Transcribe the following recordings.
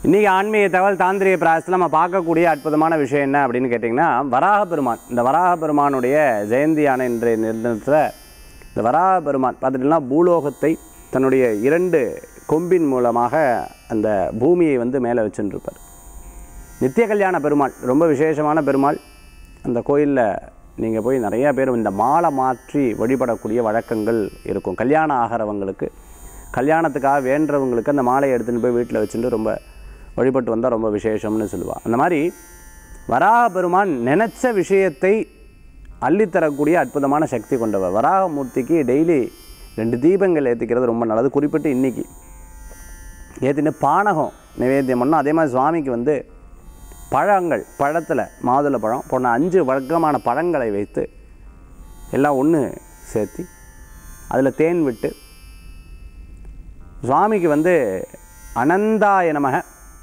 இன்றைக்கி ஆன்மீக தகவல் தாந்திரிக பிராயசத்தில் நம்ம பார்க்கக்கூடிய அற்புதமான விஷயம் என்ன அப்படின்னு கேட்டிங்கன்னா வராக பெருமான் இந்த வராக பெருமானுடைய ஜெயந்தியான இன்றைய நிறுவனத்தில் இந்த வராக பெருமான் பார்த்துட்டிங்கன்னா பூலோகத்தை தன்னுடைய இரண்டு கொம்பின் மூலமாக அந்த பூமியை வந்து மேலே வச்சுருப்பார் நித்திய கல்யாண பெருமாள் ரொம்ப விசேஷமான பெருமாள் அந்த கோயிலில் நீங்கள் போய் நிறையா பேர் இந்த மாலை மாற்றி வழிபடக்கூடிய வழக்கங்கள் இருக்கும் கல்யாணம் ஆகிறவங்களுக்கு கல்யாணத்துக்காக வேண்டுறவங்களுக்கு அந்த மாலையை எடுத்துன்னு போய் வீட்டில் வச்சுட்டு ரொம்ப வழிபட்டு வந்தால் ரொம்ப விசேஷம்னு சொல்லுவாள் அந்த மாதிரி வராக பெருமான் நினச்ச விஷயத்தை அள்ளித்தரக்கூடிய அற்புதமான சக்தி கொண்டவர் வராகமூர்த்திக்கு டெய்லி ரெண்டு தீபங்கள் ஏற்றிக்கிறது ரொம்ப நல்லது குறிப்பிட்டு இன்றைக்கி ஏற்றின்னு பானகம் நிவேத்தியம் பண்ணோம் அதே மாதிரி சுவாமிக்கு வந்து பழங்கள் பழத்தில் மாதுளை பழம் போன அஞ்சு வர்க்கமான பழங்களை வைத்து எல்லாம் ஒன்று சேர்த்தி அதில் தேன் விட்டு சுவாமிக்கு வந்து அனந்தாய நமக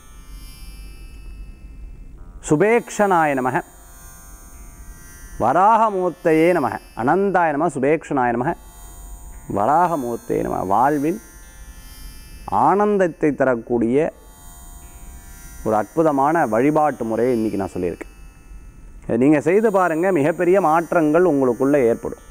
சுபேக்ஷனாய நமக வராகமூர்த்தையே நமக அனந்தாய நம சுபேக்ஷனாய நமக வராகமூர்த்தையே நம வாழ்வில் ஆனந்தத்தை தரக்கூடிய ஒரு அற்புதமான வழிபாட்டு முறையை இன்றைக்கி நான் சொல்லியிருக்கேன் இதை நீங்கள் செய்து பாருங்கள் மிகப்பெரிய மாற்றங்கள் உங்களுக்குள்ளே ஏற்படும்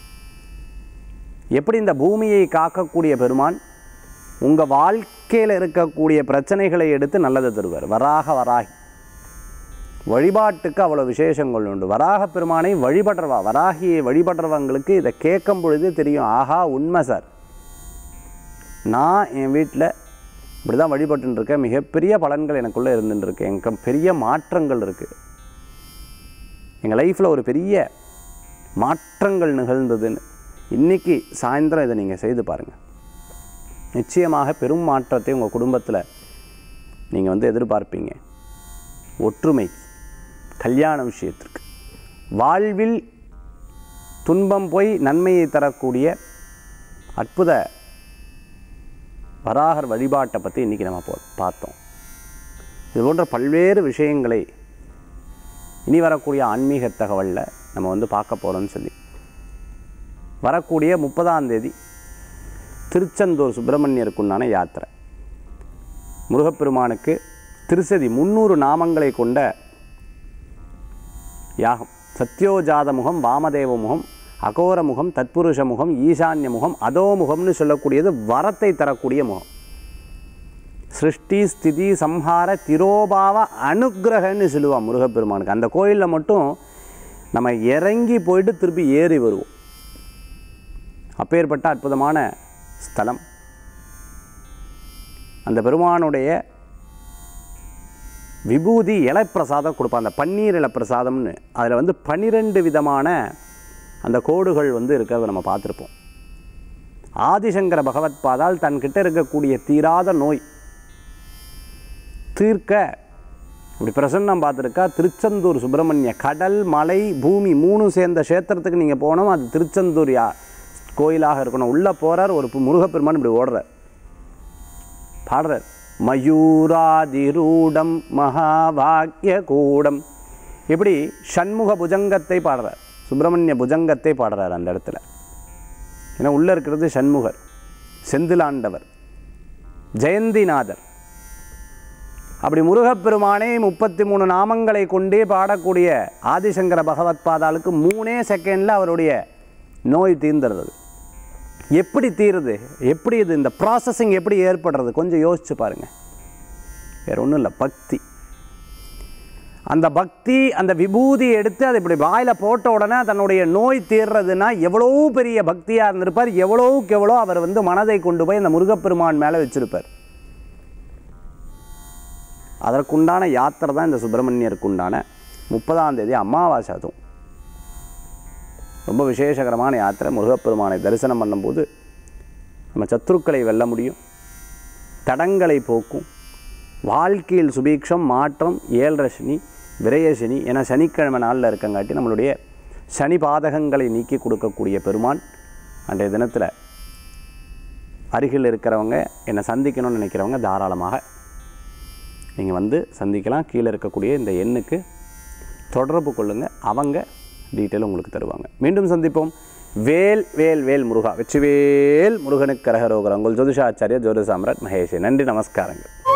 எப்படி இந்த பூமியை காக்கக்கூடிய பெருமான் உங்கள் வாழ்க்கையில் இருக்கக்கூடிய பிரச்சனைகளை எடுத்து நல்லதை தருவார் வராக வராகி வழிபாட்டுக்கு அவ்வளோ விசேஷங்கள் உண்டு வராக பெருமானை வழிபடுறவா வராகியை வழிபடுறவங்களுக்கு இதை கேட்கும் பொழுது தெரியும் ஆஹா உண்மை சார் நான் என் வீட்டில் இப்படி தான் வழிபட்டுன்னு இருக்கேன் மிகப்பெரிய பலன்கள் எனக்குள்ளே இருந்துட்டு இருக்கு எனக்கு பெரிய மாற்றங்கள் இருக்குது எங்கள் லைஃப்பில் ஒரு பெரிய மாற்றங்கள் நிகழ்ந்ததுன்னு இன்றைக்கி சாயந்தரம் இதை நீங்கள் செய்து பாருங்கள் நிச்சயமாக பெரும் மாற்றத்தை உங்கள் குடும்பத்தில் நீங்கள் வந்து எதிர்பார்ப்பீங்க ஒற்றுமை கல்யாண விஷயத்திற்கு வாழ்வில் துன்பம் போய் நன்மையை தரக்கூடிய அற்புத வராகர் வழிபாட்டை பற்றி இன்றைக்கி நம்ம போ பார்த்தோம் இது போன்ற பல்வேறு விஷயங்களை இனி வரக்கூடிய ஆன்மீக தகவலில் நம்ம வந்து பார்க்க போகிறோம்னு சொல்லி வரக்கூடிய முப்பதாம் தேதி திருச்செந்தூர் சுப்பிரமணியருக்குண்டான யாத்திரை முருகப்பெருமானுக்கு திருசதி முந்நூறு நாமங்களை கொண்ட யாகம் சத்யோஜாத முகம் வாமதேவ முகம் அகோர முகம் தத்புருஷ முகம் ஈசான்ய முகம் அதோ முகம்னு சொல்லக்கூடியது வரத்தை தரக்கூடிய முகம் சிருஷ்டி ஸ்திதி சம்ஹார திரோபாவ அனுக்கிரகன்னு சொல்லுவான் முருகப்பெருமானுக்கு அந்த கோயிலில் மட்டும் நம்ம இறங்கி போயிட்டு திருப்பி ஏறி வருவோம் அப்பேற்பட்ட அற்புதமான ஸ்தலம் அந்த பெருமானுடைய விபூதி இலைப்பிரசாதம் கொடுப்பான் அந்த பன்னீர் இலைப்பிரசாதம்னு அதில் வந்து பன்னிரெண்டு விதமான அந்த கோடுகள் வந்து இருக்கிறத நம்ம பார்த்துருப்போம் ஆதிசங்கர பகவத் பாதால் தன்கிட்ட இருக்கக்கூடிய தீராத நோய் தீர்க்க இப்படி பிரசன்னம் பார்த்துருக்கா திருச்செந்தூர் சுப்பிரமணிய கடல் மலை பூமி மூணும் சேர்ந்த க்ஷேத்திரத்துக்கு நீங்கள் போனோம் அது திருச்செந்தூர் யா கோயிலாக இருக்கணும் உள்ளே போகிறார் ஒரு பு- முருகப்பெருமான் இப்படி ஓடுறார் பாடுறார் மயூராதிரூடம் மகாவாக்கிய கூடம் இப்படி ஷண்முக புஜங்கத்தை பாடுறார் சுப்பிரமணிய புஜங்கத்தை பாடுறார் அந்த இடத்துல ஏன்னா உள்ளே இருக்கிறது ஷண்முகர் செந்திலாண்டவர் ஜெயந்திநாதர் அப்படி முருகப்பெருமானே முப்பத்தி மூணு நாமங்களை கொண்டே பாடக்கூடிய ஆதிசங்கர பகவத் பாதாளுக்கு மூணே செகண்டில் அவருடைய நோய் தீர்ந்துடுறது எப்படி தீருது எப்படி இது இந்த ப்ராசஸிங் எப்படி ஏற்படுறது கொஞ்சம் யோசிச்சு பாருங்கள் வேற ஒன்றும் இல்லை பக்தி அந்த பக்தி அந்த விபூதி எடுத்து அதை இப்படி வாயில் போட்ட உடனே தன்னுடைய நோய் தீர்றதுன்னா எவ்வளோ பெரிய பக்தியாக இருந்திருப்பார் எவ்வளோவுக்கு எவ்வளோ அவர் வந்து மனதை கொண்டு போய் அந்த முருகப்பெருமான் மேலே வச்சிருப்பார் அதற்குண்டான யாத்திரை தான் இந்த சுப்பிரமணியருக்கு உண்டான முப்பதாம் தேதி அமாவாசை அதுவும் ரொம்ப விசேஷகரமான யாத்திரை முருகப்பெருமானை தரிசனம் பண்ணும்போது நம்ம சத்துருக்களை வெல்ல முடியும் தடங்களை போக்கும் வாழ்க்கையில் சுபீக்ஷம் மாற்றம் ஏழரை சனி விரய சனி என சனிக்கிழமை நாளில் இருக்கங்காட்டி நம்மளுடைய சனி பாதகங்களை நீக்கி கொடுக்கக்கூடிய பெருமான் அன்றைய தினத்தில் அருகில் இருக்கிறவங்க என்னை சந்திக்கணும்னு நினைக்கிறவங்க தாராளமாக நீங்கள் வந்து சந்திக்கலாம் கீழே இருக்கக்கூடிய இந்த எண்ணுக்கு தொடர்பு கொள்ளுங்கள் அவங்க டீட்டெயில் உங்களுக்கு தருவாங்க மீண்டும் சந்திப்போம் வேல் வேல் வேல் முருகா வெற்றிவேல் முருகனுக்கு கரகரோகரங்கள் ஜோதிஷாச்சாரிய ஜோதி சாம்ராட் மகேஷ் நன்றி நமஸ்காரங்கள்